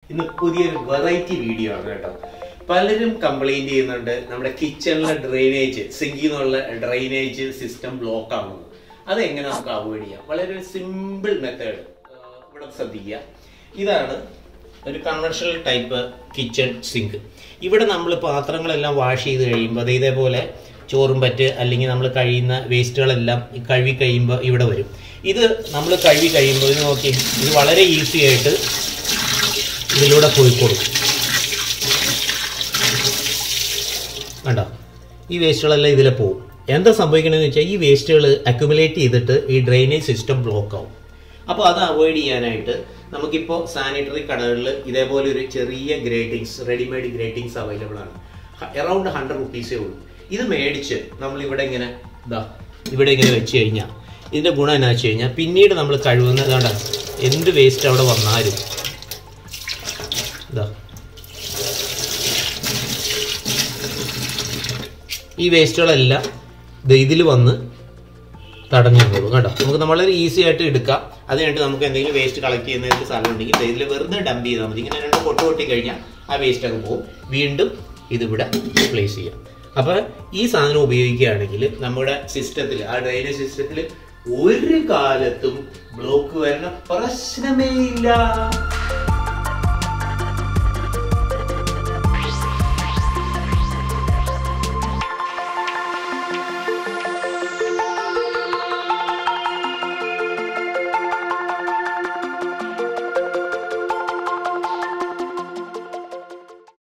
ഇന്ന് പുതിയൊരു variety video ആണ് കേട്ടോ പലരും കംപ്ലൈന്റ് ചെയ്യുന്നുണ്ട് നമ്മുടെ കിച്ചണിലെ ഡ്രെയിനേജ് സിങ്കിൽ നിന്നുള്ള ഡ്രെയിനേജ് സിസ്റ്റം ബ്ലോക്ക് ആവുന്നത് അത് എങ്ങനെ നമുക്ക് അവോയ്ഡ് ചെയ്യാം വളരെ സിമ്പിൾ മെത്തേഡ് ഇവിടെ ശ്രദ്ധിക്കുക ഇതാണ് ഒരു കൺവെൻഷണൽ ടൈപ്പ് കിച്ചൺ സിങ്ക് ഇവിടെ നമ്മൾ പാത്രങ്ങളെല്ലാം വാഷ് ചെയ്ത് കഴിയുമ്പോൾ അത് ഇതേപോലെ ചോറും പറ്റ് അല്ലെങ്കിൽ നമ്മൾ കഴിയുന്ന വേസ്റ്റുകളെല്ലാം കഴുകി കഴിയുമ്പോൾ ഇവിടെ വരും ഇത് നമ്മൾ കഴുകി കഴിയുമ്പോൾ ഇത് നോക്കി ഇത് വളരെ ഈസി ആയിട്ട് ഇതിലൂടെ പോയിക്കോളും കണ്ടോ ഈ വേസ്റ്റുകളെല്ലാം ഇതിലെ പോകും എന്താ സംഭവിക്കണമെന്ന് വെച്ചാൽ ഈ വേസ്റ്റുകൾ അക്യുമുലേറ്റ് ചെയ്തിട്ട് ഈ ഡ്രെയിനേജ് സിസ്റ്റം ബ്ലോക്ക് ആവും അപ്പോൾ അത് അവോയ്ഡ് ചെയ്യാനായിട്ട് നമുക്കിപ്പോൾ സാനിറ്ററി കടകളിൽ ഇതേപോലെ ഒരു ചെറിയ ഗ്രേറ്റിങ്സ് റെഡിമെയ്ഡ് ഗ്രേറ്റിങ്സ് അവൈലബിൾ ആണ് അറൗണ്ട് ഹൺഡ്രഡ് റുപ്പീസേ ഉള്ളൂ ഇത് മേടിച്ച് നമ്മൾ ഇവിടെ ഇങ്ങനെ ഇതാ ഇവിടെ ഇങ്ങനെ വെച്ച് കഴിഞ്ഞാൽ ഇതിന്റെ ഗുണം എന്നാ വെച്ച് കഴിഞ്ഞാൽ പിന്നീട് നമ്മൾ കഴുകുന്നത് കണ്ട എന്ത് വേസ്റ്റ് അവിടെ വന്നാലും ഇതാ ഈ വേസ്റ്റുകളെല്ലാം ഇതിൽ വന്ന് തടഞ്ഞു പോകും കേട്ടോ നമുക്ക് വളരെ ഈസി ആയിട്ട് എടുക്കാം അത് കഴിഞ്ഞിട്ട് നമുക്ക് എന്തെങ്കിലും വേസ്റ്റ് കളക്ട് ചെയ്യുന്ന സ്ഥലം ഉണ്ടെങ്കിൽ ഇതിൽ വെറുതെ ഡംപ് ചെയ്താൽ മതി ഇങ്ങനെ രണ്ട് പൊട്ട് പൊട്ടി കഴിഞ്ഞാൽ ആ വേസ്റ്റ് അങ്ങ് പോകും വീണ്ടും ഇതിവിടെ പ്ലേസ് ചെയ്യാം അപ്പൊ ഈ സാധനം ഉപയോഗിക്കുകയാണെങ്കിൽ നമ്മുടെ സിസ്റ്റത്തിൽ ആ ഡ്രൈനേജ് സിസ്റ്റത്തിൽ ഒരു കാലത്തും ബ്ലോക്ക് വരുന്ന പ്രശ്നമേ ഇല്ല